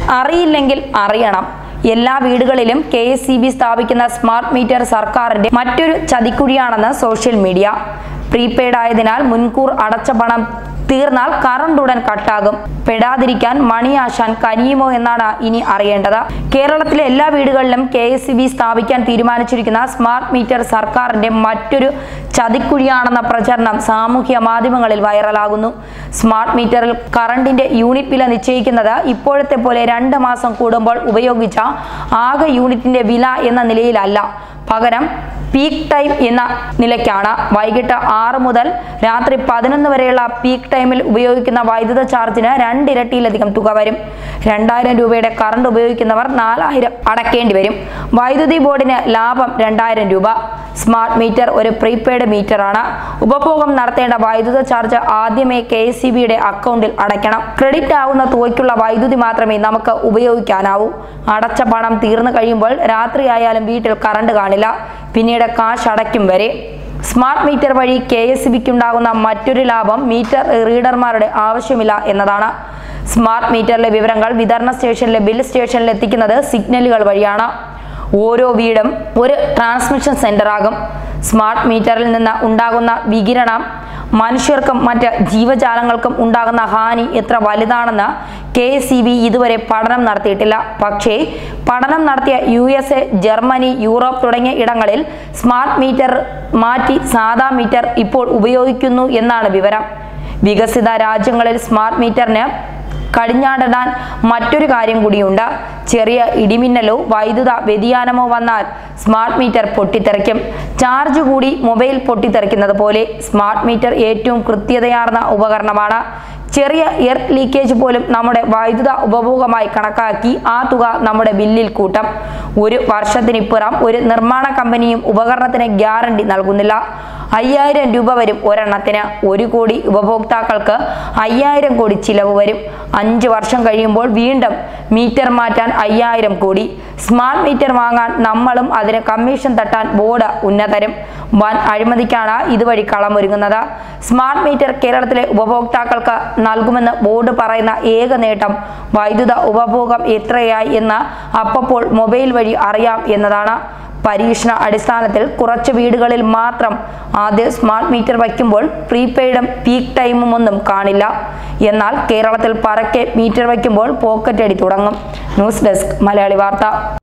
അറിയില്ലെങ്കിൽ അറിയണം എല്ലാ വീടുകളിലും കെ എസ് സി ബി സ്ഥാപിക്കുന്ന സ്മാർട്ട് മീറ്റർ സർക്കാരിന്റെ മറ്റൊരു ചതിക്കുഴിയാണെന്ന് സോഷ്യൽ മീഡിയ പ്രീപെയ്ഡ് ആയതിനാൽ മുൻകൂർ അടച്ച പണം തീർന്നാൽ കറണ്ട് ഉടൻ കട്ടാകും പെടാതിരിക്കാൻ മണിയാശാൻ കനിയുമോ എന്നാണ് ഇനി അറിയേണ്ടത് കേരളത്തിലെ എല്ലാ വീടുകളിലും കെ എസ് സി ബി സ്ഥാപിക്കാൻ തീരുമാനിച്ചിരിക്കുന്ന സ്മാർട്ട് മീറ്റർ സർക്കാരിന്റെ മറ്റൊരു ചതിക്കുഴിയാണെന്ന പ്രചരണം സാമൂഹ്യ മാധ്യമങ്ങളിൽ വൈറലാകുന്നു സ്മാർട്ട് മീറ്ററിൽ കറണ്ടിന്റെ യൂണിറ്റ് വില നിശ്ചയിക്കുന്നത് ഇപ്പോഴത്തെ പോലെ രണ്ട് മാസം കൂടുമ്പോൾ ഉപയോഗിച്ച ആകെ യൂണിറ്റിന്റെ വില എന്ന നിലയിലല്ല പകരം പീക്ക് ടൈം എന്ന നിലയ്ക്കാണ് വൈകിട്ട് ആറ് മുതൽ രാത്രി പതിനൊന്ന് വരെയുള്ള പീക്ക് ടൈമിൽ ഉപയോഗിക്കുന്ന വൈദ്യുത ചാർജിന് രണ്ടിരട്ടിയിലധികം തുക വരും രണ്ടായിരം രൂപയുടെ കറണ്ട് ഉപയോഗിക്കുന്നവർ നാലായിരം അടക്കേണ്ടി വരും വൈദ്യുതി ബോർഡിന് ലാഭം രണ്ടായിരം രൂപ സ്മാർട്ട് മീറ്റർ ഒരു പ്രീപെയ്ഡ് മീറ്ററാണ് ഉപഭോഗം നടത്തേണ്ട വൈദ്യുത ചാർജ് ആദ്യമേ കെ എസ് സി ബിയുടെ അക്കൗണ്ടിൽ അടയ്ക്കണം ക്രെഡിറ്റ് ആവുന്ന തുകയ്ക്കുള്ള വൈദ്യുതി മാത്രമേ നമുക്ക് ഉപയോഗിക്കാനാവൂ അടച്ച പണം തീർന്നു കഴിയുമ്പോൾ രാത്രിയായാലും വീട്ടിൽ കറണ്ട് കാണില്ല പിന്നീട് കാശ് അടയ്ക്കും വരെ സ്മാർട്ട് മീറ്റർ വഴി കെ എസ് ബിക്കുണ്ടാകുന്ന മറ്റൊരു ലാഭം മീറ്റർ റീഡർമാരുടെ ആവശ്യമില്ല എന്നതാണ് സ്മാർട്ട് മീറ്ററിലെ വിവരങ്ങൾ വിതരണ സ്റ്റേഷനിലെ ബിൽ സ്റ്റേഷനിൽ എത്തിക്കുന്നത് സിഗ്നലുകൾ വഴിയാണ് ഓരോ വീടും ഒരു ട്രാൻസ്മിഷൻ സെന്റർ ആകും സ്മാർട്ട് മീറ്ററിൽ നിന്ന് ഉണ്ടാകുന്ന വികിരണം മനുഷ്യർക്കും മറ്റ് ജീവജാലങ്ങൾക്കും ഉണ്ടാകുന്ന ഹാനി എത്ര വലുതാണെന്ന് കെ സി ബി ഇതുവരെ പഠനം നടത്തിയിട്ടില്ല പക്ഷേ പഠനം നടത്തിയ U S A Germany Europe തുടങ്ങിയ ഇടങ്ങളിൽ സ്മാർട്ട് മീറ്റർ മാറ്റി സാധാ മീറ്റർ ഇപ്പോൾ ഉപയോഗിക്കുന്നു എന്നാണ് വിവരം വികസിത രാജ്യങ്ങളിൽ സ്മാർട്ട് മീറ്ററിന് കടിഞ്ഞാടിടാൻ മറ്റൊരു കാര്യം കൂടിയുണ്ട് ചെറിയ ഇടിമിന്നലോ വൈദ്യുത വ്യതിയാനമോ വന്നാൽ സ്മാർട്ട് മീറ്റർ പൊട്ടിത്തെറിക്കും ചാർജ് കൂടി മൊബൈൽ പൊട്ടിത്തെറിക്കുന്നത് പോലെ സ്മാർട്ട് മീറ്റർ ഏറ്റവും കൃത്യതയാർന്ന ഉപകരണമാണ് ചെറിയ എർത്ത് ലീക്കേജ് പോലും നമ്മുടെ വൈദ്യുത ഉപഭോഗമായി കണക്കാക്കി ആ തുക നമ്മുടെ ബില്ലിൽ കൂട്ടം ഒരു വർഷത്തിനിപ്പുറം ഒരു നിർമ്മാണ കമ്പനിയും ഉപകരണത്തിന് ഗ്യാരണ്ടി നൽകുന്നില്ല അയ്യായിരം രൂപ വരും ഒരെണ്ണത്തിന് ഒരു കോടി ഉപഭോക്താക്കൾക്ക് അയ്യായിരം കോടി ചിലവ് വരും അഞ്ച് വർഷം കഴിയുമ്പോൾ വീണ്ടും മീറ്റർ മാറ്റാൻ അയ്യായിരം കോടി സ്മാർട്ട് മീറ്റർ വാങ്ങാൻ നമ്മളും അതിന് കമ്മീഷൻ തട്ടാൻ ബോർഡ് ഉന്നതരും വൻ അഴിമതിക്കാണ് ഇതുവഴി കളമൊരുങ്ങുന്നത് സ്മാർട്ട് മീറ്റർ കേരളത്തിലെ ഉപഭോക്താക്കൾക്ക് നൽകുമെന്ന് ബോർഡ് പറയുന്ന ഏക നേട്ടം വൈദ്യുത ഉപഭോഗം എത്രയായി എന്ന് അപ്പോൾ മൊബൈൽ വഴി അറിയാം എന്നതാണ് പരീക്ഷണ അടിസ്ഥാനത്തിൽ കുറച്ച് വീടുകളിൽ മാത്രം ആദ്യം സ്മാർട്ട് മീറ്റർ വയ്ക്കുമ്പോൾ പ്രീപെയ്ഡും പീക്ക് ടൈമും ഒന്നും കാണില്ല എന്നാൽ കേരളത്തിൽ പരക്കെ മീറ്റർ വയ്ക്കുമ്പോൾ പോക്കറ്റ് അടി തുടങ്ങും ന്യൂസ് ഡെസ്ക് മലയാളി വാർത്ത